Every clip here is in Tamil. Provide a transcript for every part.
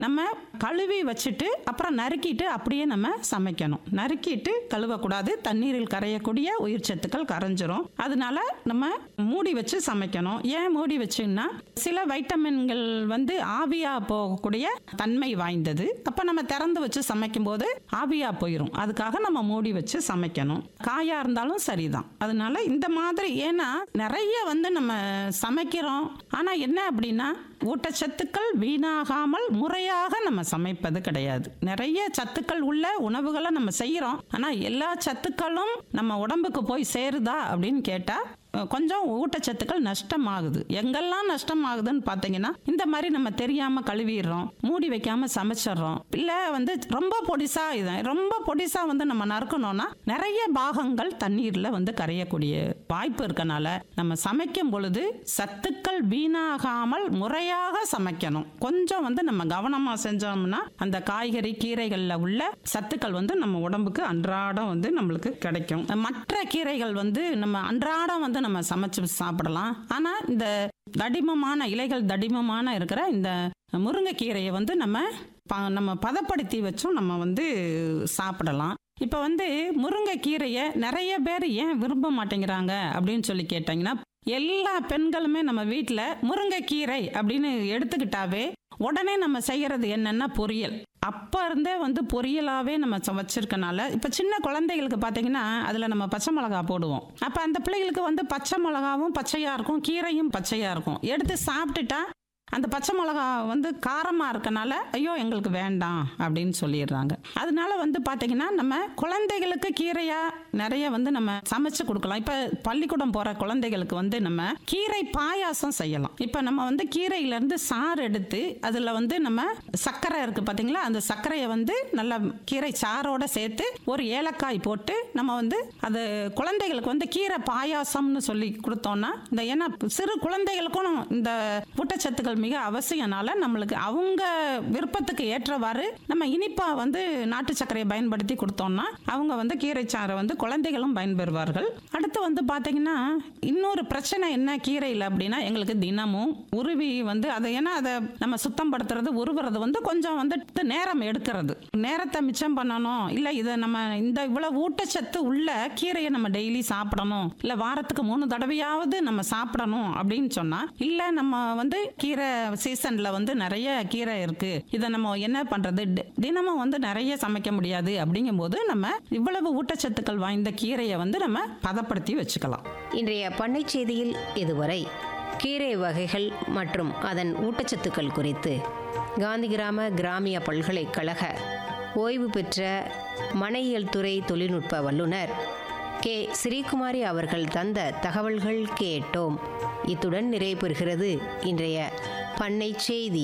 நம்ம கழுவி வச்சுட்டு அப்புறம் நறுக்கிட்டு அப்படியே நம்ம சமைக்கணும் நறுக்கிட்டு கழுவக்கூடாது தண்ணீரில் கரையக்கூடிய உயிர் சத்துக்கள் கரைஞ்சிரும் அதனால நம்ம மூடி வச்சு சமைக்கணும் ஏன் மூடி வச்சுன்னா சில வைட்டமின்கள் வந்து ஆவியா போகக்கூடிய தன்மை வாய்ந்தது அப்போ நம்ம திறந்து வச்சு சமைக்கும் போது ஆவியா போயிடும் அதுக்காக நம்ம மூடி வச்சு சமைக்கணும் காயா இருந்தாலும் சரிதான் அதனால இந்த மாதிரி ஏன்னா நிறைய வந்து நம்ம சமைக்கிறோம் ஆனா என்ன அப்படின்னா ஊட்டச்சத்துக்கள் வீணாகாமல் முறையாக நம்ம சமைப்பது கிடையாது நிறைய சத்துக்கள் உள்ள உணவுகளை நம்ம செய்யறோம் ஆனா எல்லா சத்துக்களும் நம்ம உடம்புக்கு போய் சேருதா அப்படின்னு கேட்டா அஹ், கொஞ்சம் ஊட்டச்சத்துக்கள் நஷ்டமாகுது எங்கெல்லாம் நஷ்டமாகுதுன்னு பார்த்தீங்கன்னா இந்த மாதிரி நம்ம தெரியாம கழுவிடுறோம் மூடி வைக்காம சமைச்சிடுறோம் இல்லை வந்து ரொம்ப பொடிசா இது ரொம்ப பொடிசா வந்து நம்ம நறுக்கணும்னா நிறைய பாகங்கள் தண்ணீர்ல வந்து கரையக்கூடிய வாய்ப்பு இருக்கனால நம்ம சமைக்கும் பொழுது சத்துக்கள் வீணாகாமல் முறையாக சமைக்கணும் கொஞ்சம் வந்து நம்ம கவனமா செஞ்சோம்னா அந்த காய்கறி கீரைகள்ல உள்ள சத்துக்கள் வந்து நம்ம உடம்புக்கு அன்றாடம் வந்து நம்மளுக்கு கிடைக்கும் மற்ற கீரைகள் வந்து நம்ம அன்றாடம் வந்து நம்ம சமைச்சு சாப்பிடலாம் ஆனா இந்த தடிமமான இலைகள் தடிமமான இருக்கிற இந்த முருங்கைக்கீரையை வந்து நம்ம ப- நம்ம பதப்படுத்தி வச்சும் நம்ம வந்து சாப்பிடலாம் இப்போ வந்து முருங்கைக்கீரையை நிறைய பேர் ஏன் விரும்ப மாட்டேங்கிறாங்க அப்படின்னு சொல்லி கேட்டிங்கன்னா எல்லா பெண்களுமே நம்ம வீட்டில் முருங்கைக்கீரை அப்படின்னு எடுத்துக்கிட்டாவே உடனே நம்ம செய்யறது என்னன்னா பொரியல் அப்ப இருந்தே வந்து பொரியலாவே நம்ம ச- வச்சிருக்கனால இப்ப சின்ன குழந்தைகளுக்கு பாத்தீங்கன்னா அதுல நம்ம பச்சை மிளகா போடுவோம் அப்ப அந்த பிள்ளைகளுக்கு வந்து பச்சை மிளகாவும் பச்சையா இருக்கும் கீரையும் பச்சையா இருக்கும் எடுத்து சாப்பிட்டுட்டா அந்த பச்சை மிளகா வந்து காரமா இருக்கனால ஐயோ எங்களுக்கு வேண்டாம் அப்படின்னு சொல்லிடுறாங்க அதனால வந்து பாத்தீங்கன்னா நம்ம குழந்தைகளுக்கு கீரையா நிறைய வந்து நம்ம சமைச்சு கொடுக்கலாம் இப்ப பள்ளிக்கூடம் போற குழந்தைகளுக்கு வந்து நம்ம கீரை பாயாசம் செய்யலாம் இப்ப நம்ம வந்து கீரையில இருந்து சாறு எடுத்து அதுல வந்து நம்ம சர்க்கரை இருக்கு பாத்தீங்களா அந்த சர்க்கரையை வந்து நல்லா கீரை சாரோட சேர்த்து ஒரு ஏலக்காய் போட்டு நம்ம வந்து அது குழந்தைகளுக்கு வந்து கீரை பாயாசம்னு சொல்லி கொடுத்தோம்னா இந்த ஏன்னா சிறு குழந்தைகளுக்கும் இந்த ஊட்டச்சத்துக்கள் மிக அவசியம்னால நம்மளுக்கு அவங்க விருப்பத்துக்கு ஏற்றவாறு நம்ம இனிப்பா வந்து நாட்டு சர்க்கரையை பயன்படுத்தி கொடுத்தோம்னா அவங்க வந்து கீரை சாறை வந்து குழந்தைகளும் பயன்பெறுவார்கள் அடுத்து வந்து பாத்தீங்கன்னா இன்னொரு பிரச்சனை என்ன கீரையில் அப்படின்னா எங்களுக்கு தினமும் உருவி வந்து அதை ஏன்னா அதை நம்ம சுத்தம் படுத்துறது உருவுறது வந்து கொஞ்சம் வந்து நேரம் எடுக்கிறது நேரத்தை மிச்சம் பண்ணணும் இல்லை இதை நம்ம இந்த இவ்வளவு ஊட்டச்சத்து உள்ள கீரையை நம்ம டெய்லி சாப்பிடணும் இல்லை வாரத்துக்கு மூணு தடவையாவது நம்ம சாப்பிடணும் அப்படின்னு சொன்னா இல்லை நம்ம வந்து கீரை சீசன்ல வந்து நிறைய கீரை இருக்கு இதை நம்ம என்ன பண்றது தி- தினமும் வந்து நிறைய சமைக்க முடியாது அப்படிங்கும்போது நம்ம இவ்வளவு ஊட்டச்சத்துக்கள் வாய்ந்த கீரையை வந்து நம்ம பதப்படுத்தி வச்சுக்கலாம் இன்றைய பண்ணை செய்தியில் இதுவரை கீரை வகைகள் மற்றும் அதன் ஊட்டச்சத்துக்கள் குறித்து காந்திகிராம கிராமிய பல்கலைக்கழக ஓய்வு பெற்ற மனையியல் துறை தொழில்நுட்ப வல்லுனர் கே ஸ்ரீகுமாரி அவர்கள் தந்த தகவல்கள் கேட்டோம் இத்துடன் நிறைவு பெறுகிறது இன்றைய பண்ணை செய்தி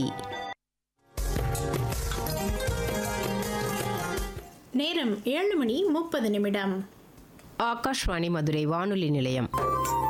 நேரம் ஏழு மணி முப்பது நிமிடம் ஆகாஷ்வாணி மதுரை வானொலி நிலையம்